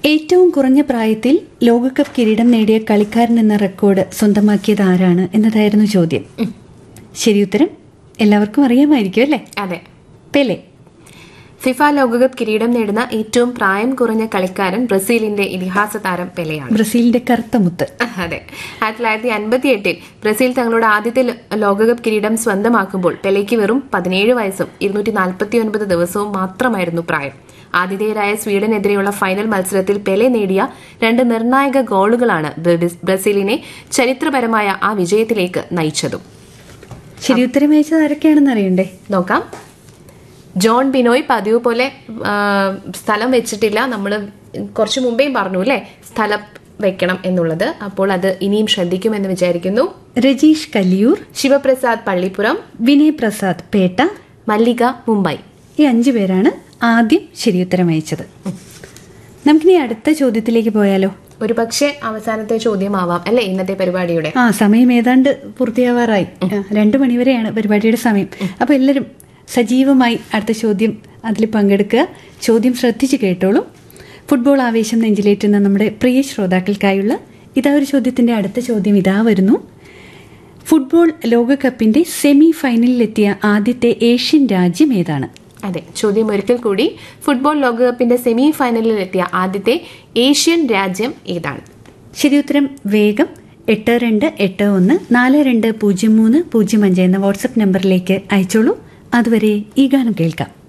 ഏറ്റവും കുറഞ്ഞ പ്രായത്തിൽ ലോകകപ്പ് കിരീടം നേടിയ കളിക്കാരൻ എന്ന റെക്കോർഡ് സ്വന്തമാക്കിയത് ആരാണ് എന്നതായിരുന്നു ചോദ്യം ശരിയുത്തരം എല്ലാവർക്കും അറിയാമായിരിക്കും അല്ലേ അതെ പെലെ ഫിഫ ലോകകപ്പ് കിരീടം നേടുന്ന ഏറ്റവും പ്രായം കുറഞ്ഞ കളിക്കാരൻ ബ്രസീലിന്റെ ഇതിഹാസ താരം പെലെയാണ് ബ്രസീലിന്റെ കറുത്ത മുത്ത് അതെ ആയിരത്തി തൊള്ളായിരത്തി അൻപത്തി എട്ടിൽ ബ്രസീൽ തങ്ങളുടെ ആദ്യത്തെ ലോ- ലോകകപ്പ് കിരീടം സ്വന്തമാക്കുമ്പോൾ പെലെയ്ക്ക് വെറും പതിനേഴ് വയസ്സും ഇരുന്നൂറ്റി നാൽപ്പത്തി ഒൻപത് ദിവസവും മാത്രമായിരുന്നു പ്രായം ആതിഥേയരായ സ്വീഡനെതിരെയുള്ള ഫൈനൽ മത്സരത്തിൽ പെലെ നേടിയ രണ്ട് നിർണായക ഗോളുകളാണ് ബ്ര- ബ്രസീലിനെ ചരിത്രപരമായ ആ വിജയത്തിലേക്ക് നയിച്ചതും ശരിയുത്തരം അയച്ചത് ആരൊക്കെയാണെന്ന് അറിയണ്ടേ നോക്കാം ജോൺ ബിനോയ് പതിവ് പോലെ ആ, സ്ഥലം വെച്ചിട്ടില്ല നമ്മൾ കുറച്ചു മുമ്പേയും പറഞ്ഞു അല്ലേ സ്ഥലം വെക്കണം എന്നുള്ളത് അപ്പോൾ അത് ഇനിയും ശ്രദ്ധിക്കുമെന്ന് വിചാരിക്കുന്നു രജീഷ് കല്ലിയൂർ ശിവപ്രസാദ് പള്ളിപ്പുറം വിനയ് പ്രസാദ് പേട്ട മല്ലിക മുംബൈ ഈ അഞ്ചു പേരാണ് ആദ്യം ശരിയുത്തരം അയച്ചത് നമുക്കിനി അടുത്ത ചോദ്യത്തിലേക്ക് പോയാലോ ഒരു പക്ഷേ അവസാനത്തെ ചോദ്യമാവാം അല്ലേ ഇന്നത്തെ പരിപാടിയുടെ ആ സമയം ഏതാണ്ട് പൂർത്തിയാവാറായി ആ, രണ്ട് മണിവരെയാണ് പരിപാടിയുടെ സമയം അപ്പോൾ എല്ലാവരും സജീവമായി അടുത്ത ചോദ്യം അതിൽ പങ്കെടുക്കുക ചോദ്യം ശ്രദ്ധിച്ച് കേട്ടോളൂ ഫുട്ബോൾ ആവേശം നെഞ്ചിലേറ്റുന്ന നമ്മുടെ പ്രിയ ശ്രോതാക്കൾക്കായുള്ള ഇതാ ഒരു ചോദ്യത്തിൻ്റെ അടുത്ത ചോദ്യം ഇതാ വരുന്നു ഫുട്ബോൾ ലോകകപ്പിന്റെ സെമി ഫൈനലിലെത്തിയ ആദ്യത്തെ ഏഷ്യൻ രാജ്യം ഏതാണ് അതെ ചോദ്യം ഒരിക്കൽ കൂടി ഫുട്ബോൾ ലോകകപ്പിന്റെ സെമി ഫൈനലിൽ എത്തിയ ആദ്യത്തെ ഏഷ്യൻ രാജ്യം ഏതാണ് ശരിയുത്തരം വേഗം എട്ട് രണ്ട് എട്ട് ഒന്ന് നാല് രണ്ട് പൂജ്യം മൂന്ന് പൂജ്യം അഞ്ച് എന്ന വാട്സപ്പ് നമ്പറിലേക്ക് അയച്ചോളൂ അതുവരെ ഈ ഗാനം കേൾക്കാം